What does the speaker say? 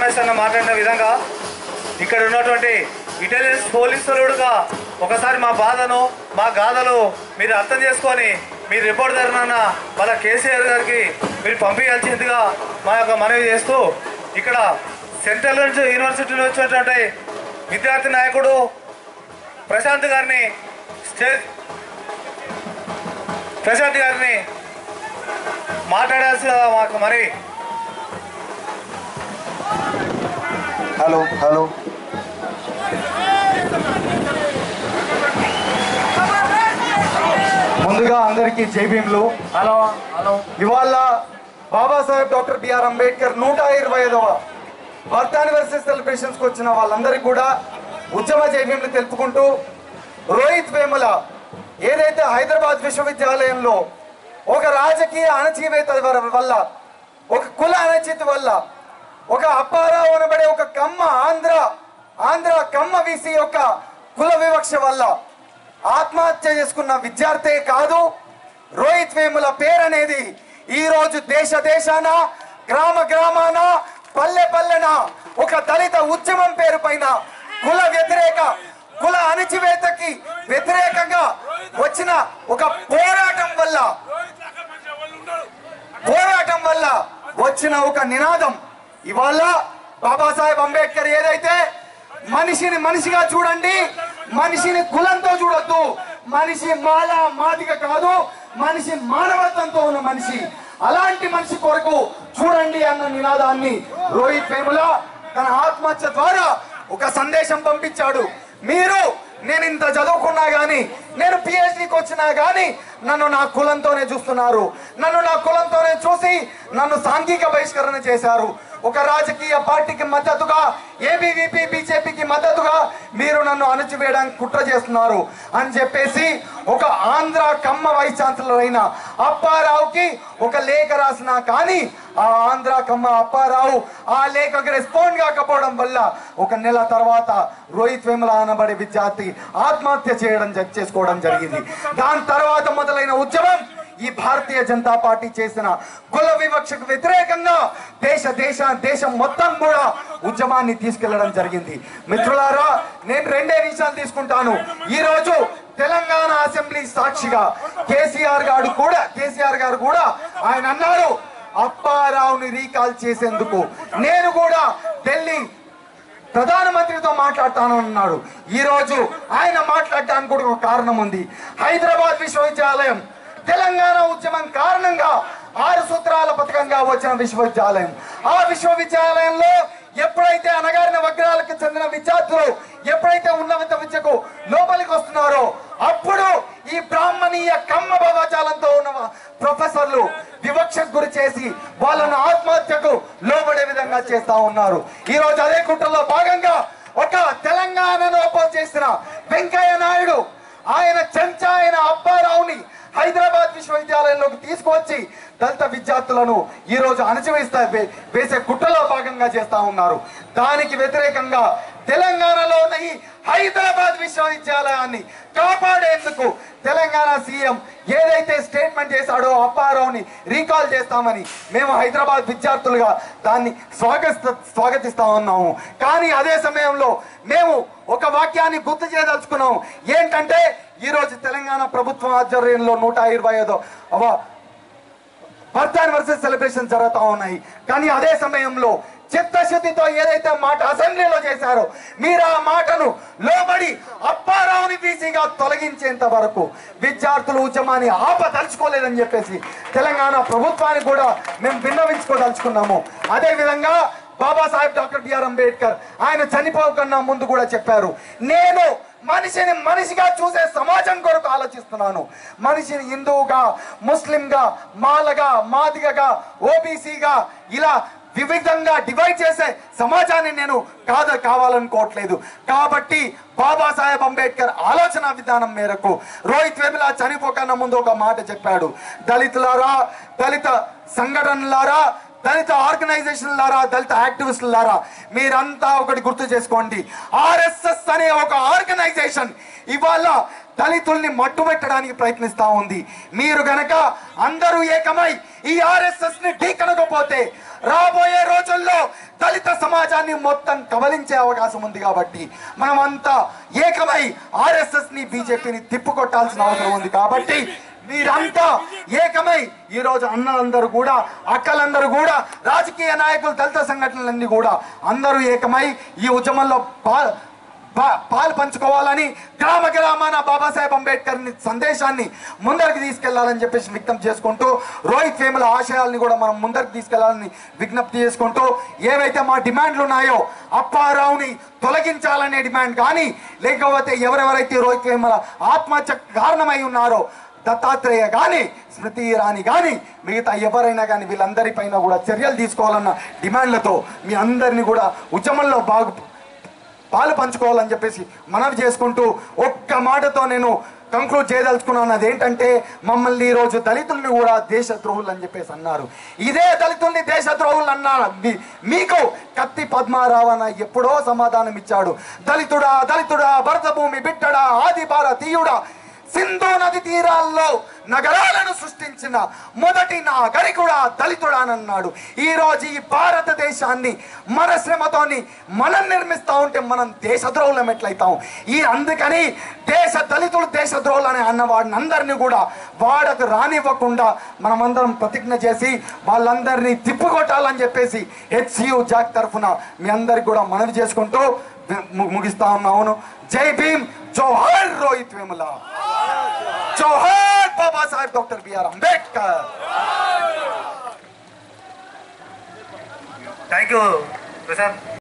అవినాష్ అన్న మాట్లాడిన విధంగా ఇక్కడ ఉన్నటువంటి ఇంటెలిజెన్స్ పోలీసులుగా ఒకసారి మా బాధను మా గాథలు మీరు అర్థం చేసుకొని మీరు రిపోర్ట్ ధరనన్న వాళ్ళ కేసీఆర్ గారికి మీరు పంపించాల్సిందిగా మా యొక్క మనవి చేస్తూ ఇక్కడ సెంట్రల్ నుంచి యూనివర్సిటీ నుంచి వచ్చినటువంటి విద్యార్థి నాయకుడు ప్రశాంత్ గారిని స్టేజ్ ప్రశాంత్ గారిని మాట్లాడాల్సిన మాకు మరి హలో హలో ముందుగా అందరికీ జై భీమ్లు హలో హలో ఇవాళ బాబాసాహెబ్ డాక్టర్ బిఆర్ అంబేద్కర్ నూట ఇరవై ఐదవ బర్త్ యానివర్సరీ సెలబ్రేషన్స్కి వచ్చిన వాళ్ళందరికీ కూడా ఉద్యమ జై భీమ్లు తెలుపుకుంటూ రోహిత్ వేముల ఏదైతే హైదరాబాద్ విశ్వవిద్యాలయంలో ఒక రాజకీయ అణచివేత వల్ల ఒక కుల అణచిత వల్ల ఒక అప్పారావు అనబడే ఒక కమ్మ ఆంధ్ర ఆంధ్ర కమ్మ వీసి యొక్క కుల వివక్ష వల్ల ఆత్మహత్య చేసుకున్న విద్యార్థే కాదు రోహిత్ వేముల పేరు అనేది ఈ రోజు దేశ దేశాన గ్రామ గ్రామాన పల్లె పల్లెన ఒక దళిత ఉద్యమం పేరు పైన కుల వ్యతిరేక కుల అణచివేతకి వ్యతిరేకంగా వచ్చిన ఒక పోరాటం వల్ల పోరాటం వల్ల వచ్చిన ఒక నినాదం ఇవాళ బాబాసాహెబ్ అంబేద్కర్ ఏదైతే మనిషిని మనిషిగా చూడండి మనిషిని కులంతో చూడొద్దు మనిషి మాల మాదిగ కాదు మనిషి మానవత్వంతో ఉన్న మనిషి అలాంటి మనిషి కొరకు చూడండి అన్న నినాదాన్ని రోహిత్ వేముల తన ఆత్మహత్య ద్వారా ఒక సందేశం పంపించాడు మీరు నేను ఇంత చదువుకున్నా గానీ నేను పిహెచ్డికి వచ్చినా గానీ నన్ను నా కులంతోనే చూస్తున్నారు నన్ను నా కులంతోనే చూసి నన్ను సాంఘిక బహిష్కరణ చేశారు ఒక రాజకీయ పార్టీకి మద్దతుగా ఏబీవీపీ బీజేపీకి మద్దతుగా మీరు నన్ను అణచివేయడానికి కుట్ర చేస్తున్నారు అని చెప్పేసి ఒక ఆంధ్ర కమ్మ వైస్ ఛాన్సలర్ అయిన అప్పారావుకి ఒక లేఖ రాసినా కానీ ఆ ఆంధ్ర కమ్మ అప్పారావు ఆ లేఖకు రెస్పాండ్ కాకపోవడం వల్ల ఒక నెల తర్వాత రోహిత్ వేముల అనబడే విద్యార్థి ఆత్మహత్య చేయడం జ- చేసుకోవడం జరిగింది దాని తర్వాత మొదలైన ఉద్యమం ఈ భారతీయ జనతా పార్టీ చేసిన కుల వివక్షకు వ్యతిరేకంగా దేశ దేశ దేశం మొత్తం కూడా ఉద్యమాన్ని తీసుకెళ్లడం జరిగింది మిత్రులారా నేను రెండే విషయాలు తీసుకుంటాను ఈ రోజు తెలంగాణ అసెంబ్లీ సాక్షిగా కేసీఆర్ గారు కూడా కేసీఆర్ గారు కూడా ఆయన అన్నారు అప్పారావుని రీకాల్ చేసేందుకు నేను కూడా ఢిల్లీ ప్రధానమంత్రితో మాట్లాడతాను అన్నాడు ఈ రోజు ఆయన మాట్లాడటానికి కూడా ఒక కారణం ఉంది హైదరాబాద్ విశ్వవిద్యాలయం తెలంగాణ ఉద్యమం కారణంగా ఆరు సూత్రాల పథకంగా వచ్చిన విశ్వవిద్యాలయం ఆ విశ్వవిద్యాలయంలో ఎప్పుడైతే అనగారిన వర్గాలకు చెందిన విద్యార్థులు ఎప్పుడైతే ఉన్నత విద్యకు లోపలికి వస్తున్నారో అప్పుడు ఈ బ్రాహ్మణీయ కమ్మ భావాచాలంతో ఉన్న ప్రొఫెసర్లు వివక్షకు గురి చేసి వాళ్ళను ఆత్మహత్యకు లోబడే విధంగా చేస్తా ఉన్నారు ఈ రోజు అదే కుట్రలో భాగంగా ఒక తెలంగాణను అపోజ్ చేసిన వెంకయ్య నాయుడు ఆయన చెంచా అయిన అప్పారావుని హైదరాబాద్ విశ్వవిద్యాలయంలోకి తీసుకువచ్చి దళిత విద్యార్థులను ఈ రోజు అణచివేస్తా వే- వేసే కుట్రలో భాగంగా చేస్తా ఉన్నారు దానికి వ్యతిరేకంగా తెలంగాణలో ఉన్న ఈ హైదరాబాద్ విశ్వవిద్యాలయాన్ని కాపాడేందుకు తెలంగాణ సీఎం ఏదైతే స్టేట్మెంట్ చేశాడో అప్పారావుని రీకాల్ చేస్తామని మేము హైదరాబాద్ విద్యార్థులుగా దాన్ని స్వాగత స్వాగతిస్తా ఉన్నాము కానీ అదే సమయంలో మేము ఒక వాక్యాన్ని గుర్తు చేయదలుచుకున్నాం ఏంటంటే ఈ రోజు తెలంగాణ ప్రభుత్వం ఆధ్వర్యంలో నూట ఇరవై ఐదో అవ బర్త్ యానివర్సరీ సెలబ్రేషన్ జరుగుతూ ఉన్నాయి కానీ అదే సమయంలో చిత్తశుద్ధితో ఏదైతే మాట అసెంబ్లీలో చేశారో మీరు ఆ మాటను లోబడి అప్పారావుని బీసీగా తొలగించేంత వరకు విద్యార్థులు ఉద్యమాన్ని ఆపదలుచుకోలేదని చెప్పేసి తెలంగాణ ప్రభుత్వానికి కూడా మేము విన్నవించుకోదలుచుకున్నాము అదే విధంగా బాబాసాహెబ్ డాక్టర్ బిఆర్ అంబేద్కర్ ఆయన చనిపోకన్నా ముందు కూడా చెప్పారు నేను మనిషిని మనిషిగా చూసే సమాజం కొరకు ఆలోచిస్తున్నాను మనిషిని హిందువుగా ముస్లింగా మాలగా మాదిగగా ఓబీసీగా ఇలా వివిధంగా డివైడ్ చేసే సమాజాన్ని నేను కాదు కావాలనుకోవట్లేదు కాబట్టి బాబాసాహెబ్ అంబేద్కర్ ఆలోచన విధానం మేరకు రోహిత్ వెమిలా చనిపోకన్నా ముందు ఒక మాట చెప్పాడు దళితులారా దళిత సంఘటనలారా దళిత ఆర్గనైజేషన్లారా దళిత యాక్టివిస్టులారా మీరంతా ఒకటి గుర్తు చేసుకోండి ఆర్ఎస్ఎస్ అనే ఒక ఆర్గనైజేషన్ ఇవాళ దళితుల్ని మట్టుబెట్టడానికి ప్రయత్నిస్తా ఉంది మీరు గనక అందరూ ఏకమై ఈ ఆర్ఎస్ఎస్ ని ఢీకనకపోతే రాబోయే రోజుల్లో దళిత సమాజాన్ని మొత్తం కబలించే అవకాశం ఉంది కాబట్టి మనమంతా ఏకమై ఆర్ఎస్ఎస్ ని బీజేపీని తిప్పుకొట్టాల్సిన అవసరం ఉంది కాబట్టి మీరంతా ఏకమై ఈ రోజు అన్నలందరూ కూడా అక్కలందరూ కూడా రాజకీయ నాయకులు దళిత సంఘటనలన్నీ కూడా అందరూ ఏకమై ఈ ఉద్యమంలో పా పా- పాలు పంచుకోవాలని గ్రామ గ్రామాన బాబాసాహెబ్ అంబేద్కర్ ని సందేశాన్ని ముందరికి తీసుకెళ్లాలని చెప్పేసి విజ్ఞప్తి చేసుకుంటూ రోహిత్ వేముల ఆశయాల్ని కూడా మనం ముందరికి తీసుకెళ్లాలని విజ్ఞప్తి చేసుకుంటూ ఏవైతే మా డిమాండ్లు ఉన్నాయో అప్పారావుని తొలగించాలనే డిమాండ్ కానీ లేకపోతే ఎవరెవరైతే రోహిత్ వేముల ఆత్మహత్య కారణమై ఉన్నారో దత్తాత్రేయ కానీ స్మృతి ఇరానీ కానీ మిగతా ఎవరైనా కానీ వీళ్ళందరిపైన కూడా చర్యలు తీసుకోవాలన్న డిమాండ్లతో మీ అందరినీ కూడా ఉద్యమంలో బాగు పాలు పంచుకోవాలని చెప్పేసి మనవి చేసుకుంటూ ఒక్క మాటతో నేను కంక్లూడ్ చేయదలుచుకున్నాను అదేంటంటే మమ్మల్ని ఈ రోజు దళితుల్ని కూడా దేశద్రోహులు అని చెప్పేసి అన్నారు ఇదే దళితుల్ని దేశద్రోహులు అన్నారు మీ- మీకు కత్తి పద్మారావు అన్న ఎప్పుడో సమాధానం ఇచ్చాడు దళితుడా దళితుడా భరత భూమి బిడ్డడా ఆది భారతీయుడా సింధు నది తీరాల్లో నగరాలను సృష్టించిన మొదటి నాగరికుడా దళితుడానన్నాడు ఈ రోజు ఈ భారతదేశాన్ని మన శ్రమతోని మనం నిర్మిస్తా ఉంటే మనం దేశద్రోహులం ఎట్లయితాం ఈ అందుకని దేశ దళితులు దేశద్రోహులు అని అన్న వాడిని అందరినీ కూడా వాడకు రానివ్వకుండా మనమందరం ప్రతిజ్ఞ చేసి వాళ్ళందరినీ తిప్పుకొట్టాలని చెప్పేసి హెచ్సియు జాక్ తరఫున మీ అందరికి కూడా మనవి చేసుకుంటూ ము- ముగిస్తా ఉన్నాను జై భీమ్ జోహార్ రోహిత్ వేముల జోహార్ Baba Saheb doctor BR Ambedkar thank you Prashanth